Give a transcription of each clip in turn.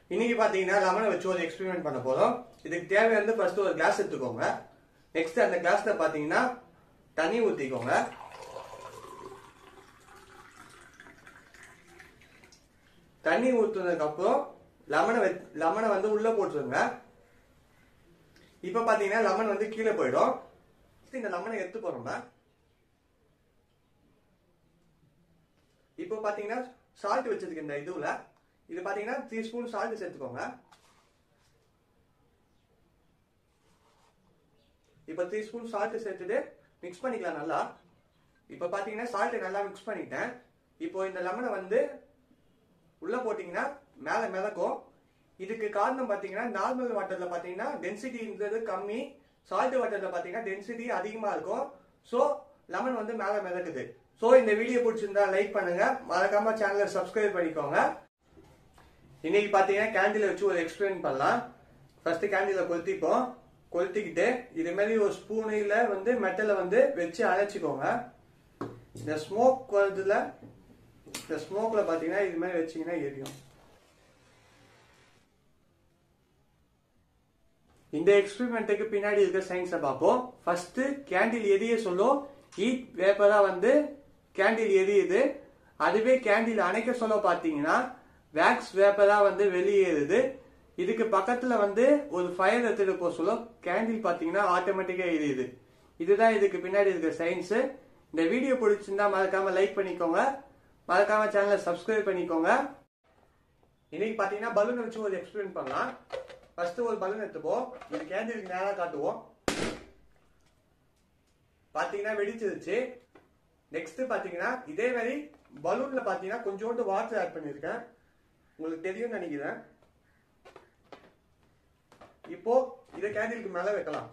இன்னைக்கு பாத்தீங்கன்னா லெமனை வச்சு ஒரு எக்ஸ்பெரிமெண்ட் பண்ண போறோம் இதுக்கு தேவையானது ஃபர்ஸ்ட் ஒரு கிளாஸ் எடுத்துக்கோங்க நெக்ஸ்ட் அந்த கிளாஸ்ல பாத்தீங்கன்னா தண்ணி ஊத்திக்கோங்க தண்ணி ஊத்துனதுக்கு அப்புறம் லெமனை லெமனை வந்து உள்ள போட்டுருங்க இப்ப பாத்தீங்கன்னா லெமன் வந்து கீழே போயிடும் இந்த லெமனை எடுத்து போறோம்னா இப்போ பாத்தீங்கன்னா சால்ட் வச்சிருக்கு இந்த இதுல இது பாத்தீங்கன்னா த்ரீ ஸ்பூன் சால்ட் சேர்த்துக்கோங்க இப்போ த்ரீ ஸ்பூன் சால்ட் சேர்த்துட்டு மிக்ஸ் பண்ணிக்கலாம் நல்லா இப்போ பாத்தீங்கன்னா சால்ட் நல்லா மிக்ஸ் பண்ணிட்டேன் இப்போ இந்த லெமனை வந்து உள்ள போட்டீங்கன்னா மேல மிதக்கும் இதுக்கு காரணம் பாத்தீங்கன்னா நார்மல் வாட்டர்ல பாத்தீங்கன்னா டென்சிட்டின்றது கம்மி சால்ட் வாட்டர்ல பாத்தீங்கன்னா டென்சிட்டி அதிகமா இருக்கும் சோ லெமன் வந்து மேல மிதக்குது சோ இந்த வீடியோ பிடிச்சிருந்தா லைக் பண்ணுங்க மறக்காம சேனலை சப்ஸ்கிரைப் பண்ணிக்கோங்க இன்னைக்கு பாத்தீங்கன்னா கேண்டில வச்சு ஒரு எக்ஸ்பிளைன் பண்ணலாம் ஃபர்ஸ்ட் கேண்டில கொளுத்திப்போம் கொளுத்திக்கிட்டு இது மாதிரி ஒரு ஸ்பூனில் வந்து மெட்டலை வந்து வச்சு அழைச்சிக்கோங்க இந்த ஸ்மோக் வருதுல இந்த ஸ்மோக்ல பாத்தீங்கன்னா இது மாதிரி வச்சீங்கன்னா எரியும் இந்த எக்ஸ்பெரிமெண்ட்டுக்கு பின்னாடி இருக்க சயின்ஸை பார்ப்போம் ஃபர்ஸ்ட் கேண்டில் எரிய சொல்லும் ஹீட் வேப்பரா வந்து கேண்டில் எரியுது அதுவே கேண்டில் அணைக்க சொல்ல பாத்தீங்கன்னா வேக்ஸ் வேப்பரா வந்து வெளியேறுது இதுக்கு பக்கத்துல வந்து ஒரு ஃபயர் எடுத்துட்டு போக சொல்ல கேண்டில் பாத்தீங்கன்னா ஆட்டோமேட்டிக்கா எரியுது இதுதான் இதுக்கு பின்னாடி இருக்க சயின்ஸ் இந்த வீடியோ பிடிச்சிருந்தா மறக்காம லைக் பண்ணிக்கோங்க மறக்காம சேனலை சப்ஸ்கிரைப் பண்ணிக்கோங்க இன்னைக்கு பாத்தீங்கன்னா பலூன் வச்சு ஒரு எக்ஸ்பிளைன் பண்ணலாம் ஃபர்ஸ்ட் ஒரு பலூன் எடுத்துப்போம் இது கேண்டிலுக்கு நேரா காட்டுவோம் பாத்தீங்கன்னா வெடிச்சிருச்சு நெக்ஸ்ட் பாத்தீங்கன்னா இதே மாதிரி பலூன்ல பாத்தீங்கன்னா கொஞ்சோண்டு வாட்டர் ஆட் பண்ணிருக்கேன் உங்களுக்கு தெரியும் நினைக்கிறேன் இப்போ இதை கேண்டிலுக்கு மேல வைக்கலாம்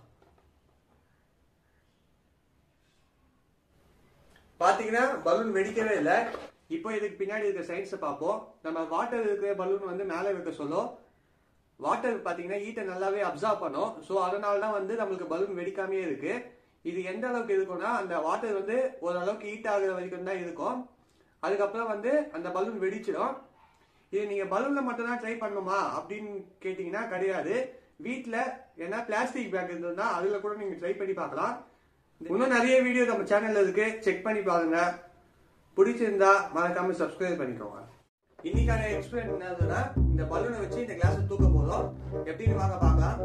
பாத்தீங்கன்னா பலூன் வெடிக்கவே இல்லை இப்போ இதுக்கு பின்னாடி இருக்க சயின்ஸை பார்ப்போம் நம்ம வாட்டர் இருக்கிற பலூன் வந்து மேலே வைக்க சொல்லும் வாட்டர் பாத்தீங்கன்னா ஹீட்டை நல்லாவே அப்சர்வ் பண்ணும் ஸோ அதனால தான் வந்து நம்மளுக்கு பலூன் வெடிக்காமே இருக்கு இது எந்த அளவுக்கு இருக்கும்னா அந்த வாட்டர் வந்து ஓரளவுக்கு ஹீட் ஆகுற வரைக்கும் தான் இருக்கும் அதுக்கப்புறம் வந்து அந்த பலூன் வெடிச்சிடும் இது நீங்க பலூன்ல மட்டும் தான் ட்ரை பண்ணுமா அப்படின்னு கேட்டீங்கன்னா கிடையாது வீட்டில் ஏன்னா பிளாஸ்டிக் பேக் இருந்ததுன்னா அதுல கூட நீங்க ட்ரை பண்ணி பார்க்கலாம் இன்னும் நிறைய வீடியோ நம்ம சேனல்ல இருக்கு செக் பண்ணி பாருங்க பிடிச்சிருந்தா மறக்காம சப்ஸ்கிரைப் பண்ணிக்கோங்க இன்னைக்கான எக்ஸ்பிளைன் என்னதுன்னா இந்த பலூனை வச்சு இந்த கிளாஸ் தூக்க போதும் எப்படின்னு வாங்க பார்க்கலாம்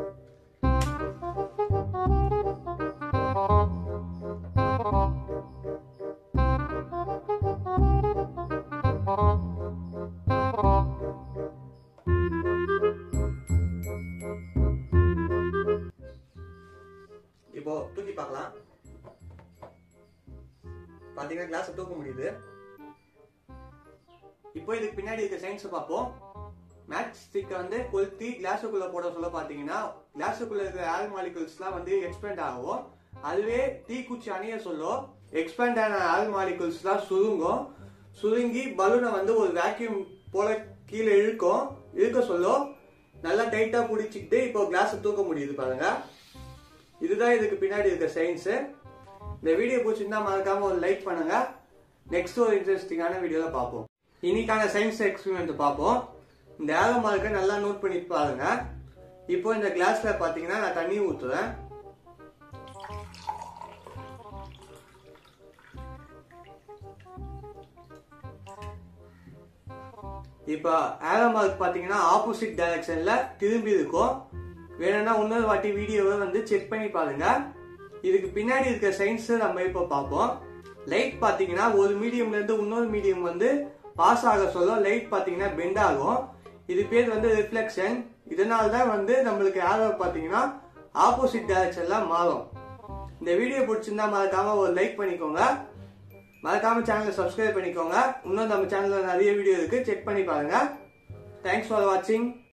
இப்போ தூக்கி பார்க்கலாம் பாத்தீங்கன்னா கிளாஸ் தூக்க முடியுது இப்போ இதுக்கு பின்னாடி இருக்க சயின்ஸ் பார்ப்போம் மேட்ச் ஸ்டிக்கை வந்து கொளுத்தி கிளாஸுக்குள்ள போட சொல்ல பாத்தீங்கன்னா கிளாஸுக்குள்ள இருக்கிற ஏர் மாலிகுல்ஸ்லாம் வந்து எக்ஸ்பேண்ட் ஆகும் அதுவே தீக்குச்சி அணிய சொல்லும் எக்ஸ்பேண்ட் ஆன ஏர் மாலிகுல்ஸ்லாம் சுருங்கும் சுருங்கி பலூனை வந்து ஒரு வேக்யூம் போல கீழே இழுக்கும் இழுக்க சொல்லும் நல்லா டைட்டா பிடிச்சிக்கிட்டு இப்போ கிளாஸ் தூக்க முடியுது பாருங்க இதுதான் இதுக்கு பின்னாடி இருக்க சயின்ஸ் இந்த வீடியோ பிடிச்சிருந்தா மறக்காம ஒரு லைக் பண்ணுங்க நெக்ஸ்ட் ஒரு இன்ட்ரெஸ்டிங்கான வீடியோல பார்ப்போம் இன்னைக்கான சயின்ஸ் எக்ஸ்பெரிமெண்ட் பார்ப்போம் இந்த ஏரோ மார்க்கை நல்லா நோட் பண்ணி பாருங்க இப்போ இந்த கிளாஸ்ல பாத்தீங்கன்னா நான் தண்ணி ஊத்துறேன் இப்போ ஏரோ மார்க் பாத்தீங்கன்னா ஆப்போசிட் டைரக்ஷன்ல திரும்பி இருக்கும் வேணும்னா இன்னொரு வாட்டி வீடியோவை வந்து செக் பண்ணி பாருங்க இதுக்கு பின்னாடி இருக்க சயின்ஸ் நம்ம இப்போ பார்ப்போம் லைட் பாத்தீங்கன்னா ஒரு மீடியம்ல இருந்து இன்னொரு மீடியம் வந்து பாஸ் ஆக சொல்ல லைட் பாத்தீங்கன்னா பெண்ட் ஆகும் இது பேர் வந்து ரிஃப்ளெக்ஷன் இதனால தான் வந்து நம்மளுக்கு ஏரோ பாத்தீங்கன்னா ஆப்போசிட் டைரக்ஷன்ல மாறும் இந்த வீடியோ பிடிச்சிருந்தா மறக்காம ஒரு லைக் பண்ணிக்கோங்க மறக்காம சேனலை சப்ஸ்கிரைப் பண்ணிக்கோங்க இன்னும் நம்ம சேனல்ல நிறைய வீடியோ இருக்கு செக் பண்ணி பாருங்க தேங்க்ஸ் ஃபார் வாட்சிங்